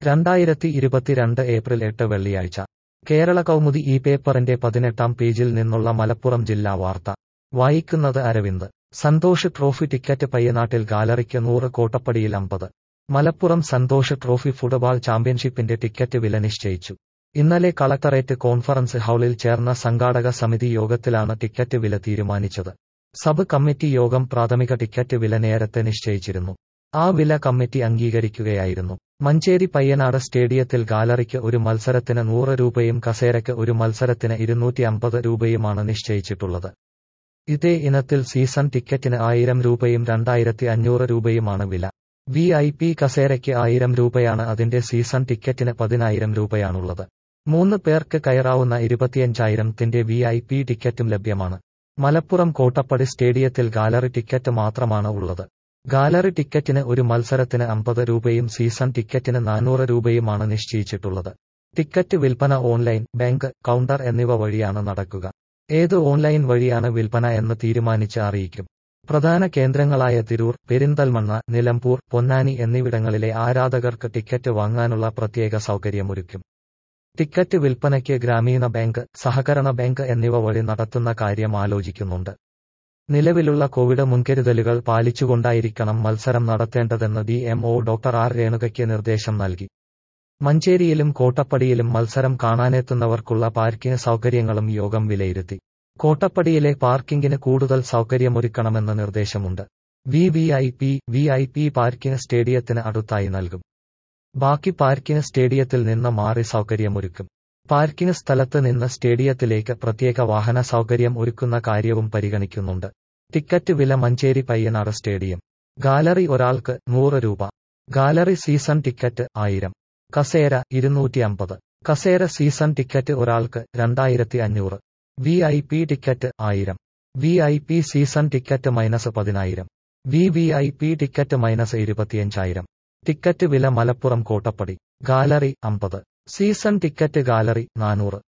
രണ്ടായിരത്തി ഇരുപത്തിരണ്ട് ഏപ്രിൽ എട്ട് വെള്ളിയാഴ്ച കേരള കൗമുദി ഈ പേപ്പറിന്റെ പതിനെട്ടാം പേജിൽ നിന്നുള്ള മലപ്പുറം ജില്ലാ വാർത്ത വായിക്കുന്നത് അരവിന്ദ് സന്തോഷ് ട്രോഫി ടിക്കറ്റ് പയ്യനാട്ടിൽ ഗാലറിക്ക് നൂറ് കോട്ടപ്പടിയിൽ അമ്പത് മലപ്പുറം സന്തോഷ് ട്രോഫി ഫുട്ബോൾ ചാമ്പ്യൻഷിപ്പിന്റെ ടിക്കറ്റ് വില നിശ്ചയിച്ചു ഇന്നലെ കളക്ടറേറ്റ് കോൺഫറൻസ് ഹാളിൽ ചേർന്ന സംഘാടക സമിതി യോഗത്തിലാണ് ടിക്കറ്റ് വില തീരുമാനിച്ചത് സബ് കമ്മിറ്റി യോഗം പ്രാഥമിക ടിക്കറ്റ് വില നേരത്തെ നിശ്ചയിച്ചിരുന്നു ആ വില കമ്മിറ്റി അംഗീകരിക്കുകയായിരുന്നു മഞ്ചേരി പയ്യനാട് സ്റ്റേഡിയത്തിൽ ഗാലറിക്ക് ഒരു മത്സരത്തിന് നൂറ് രൂപയും കസേരയ്ക്ക് ഒരു മത്സരത്തിന് ഇരുന്നൂറ്റി അമ്പത് രൂപയുമാണ് നിശ്ചയിച്ചിട്ടുള്ളത് ഇതേ ഇനത്തിൽ സീസൺ ടിക്കറ്റിന് ആയിരം രൂപയും രണ്ടായിരത്തി അഞ്ഞൂറ് രൂപയുമാണ് വില വി ഐ പി കസേരയ്ക്ക് ആയിരം രൂപയാണ് അതിന്റെ സീസൺ ടിക്കറ്റിന് പതിനായിരം രൂപയാണുള്ളത് മൂന്ന് പേർക്ക് കയറാവുന്ന ഇരുപത്തിയഞ്ചായിരത്തിന്റെ വി ഐ പി ടിക്കറ്റും ലഭ്യമാണ് മലപ്പുറം കോട്ടപ്പടി സ്റ്റേഡിയത്തിൽ ഗാലറി ടിക്കറ്റ് മാത്രമാണ് ഉള്ളത് ഗാലറി ടിക്കറ്റിന് ഒരു മത്സരത്തിന് അമ്പത് രൂപയും സീസൺ ടിക്കറ്റിന് നാനൂറ് രൂപയുമാണ് നിശ്ചയിച്ചിട്ടുള്ളത് ടിക്കറ്റ് വിൽപ്പന ഓൺലൈൻ ബാങ്ക് കൗണ്ടർ എന്നിവ വഴിയാണ് നടക്കുക ഏത് ഓൺലൈൻ വഴിയാണ് വിൽപ്പന എന്ന് തീരുമാനിച്ച് അറിയിക്കും പ്രധാന കേന്ദ്രങ്ങളായ തിരൂർ പെരിന്തൽമണ്ണ നിലമ്പൂർ പൊന്നാനി എന്നിവിടങ്ങളിലെ ആരാധകർക്ക് ടിക്കറ്റ് വാങ്ങാനുള്ള പ്രത്യേക സൗകര്യമൊരുക്കും ടിക്കറ്റ് വിൽപ്പനയ്ക്ക് ഗ്രാമീണ ബാങ്ക് സഹകരണ ബാങ്ക് എന്നിവ വഴി നടത്തുന്ന കാര്യം ആലോചിക്കുന്നുണ്ട് നിലവിലുള്ള കോവിഡ് മുൻകരുതലുകൾ പാലിച്ചുകൊണ്ടായിരിക്കണം മത്സരം നടത്തേണ്ടതെന്ന് ഡി എംഒ ഡോക്ടർ ആർ രേണുകയ്ക്ക് നിർദ്ദേശം നൽകി മഞ്ചേരിയിലും കോട്ടപ്പടിയിലും മത്സരം കാണാനെത്തുന്നവർക്കുള്ള പാർക്കിംഗ് സൗകര്യങ്ങളും യോഗം വിലയിരുത്തി കോട്ടപ്പടിയിലെ പാർക്കിംഗിന് കൂടുതൽ സൗകര്യമൊരുക്കണമെന്ന് നിർദ്ദേശമുണ്ട് V V I P V I P parking സ്റ്റേഡിയത്തിന് അടുത്തായി നൽകും ബാക്കി പാർക്കിംഗ് സ്റ്റേഡിയത്തിൽ നിന്ന് മാറി സൗകര്യമൊരുക്കും പാർക്കിംഗ് സ്ഥലത്ത് നിന്ന് സ്റ്റേഡിയത്തിലേക്ക് പ്രത്യേക വാഹന സൗകര്യം ഒരുക്കുന്ന കാര്യവും പരിഗണിക്കുന്നുണ്ട് ടിക്കറ്റ് വില മഞ്ചേരി പയ്യനാട് സ്റ്റേഡിയം ഗാലറി ഒരാൾക്ക് നൂറ് രൂപ ഗാലറി സീസൺ ടിക്കറ്റ് ആയിരം കസേര ഇരുന്നൂറ്റി അമ്പത് കസേര സീസൺ ടിക്കറ്റ് ഒരാൾക്ക് രണ്ടായിരത്തി അഞ്ഞൂറ് വി ഐ പി ടിക്കറ്റ് ആയിരം V I P season ticket minus പതിനായിരം V V I P ticket minus ഇരുപത്തിയഞ്ചായിരം ടിക്കറ്റ് വില മലപ്പുറം കോട്ടപ്പടി ഗാലറി അമ്പത് സീസൺ ടിക്കറ്റ് ഗാലറി നാനൂറ്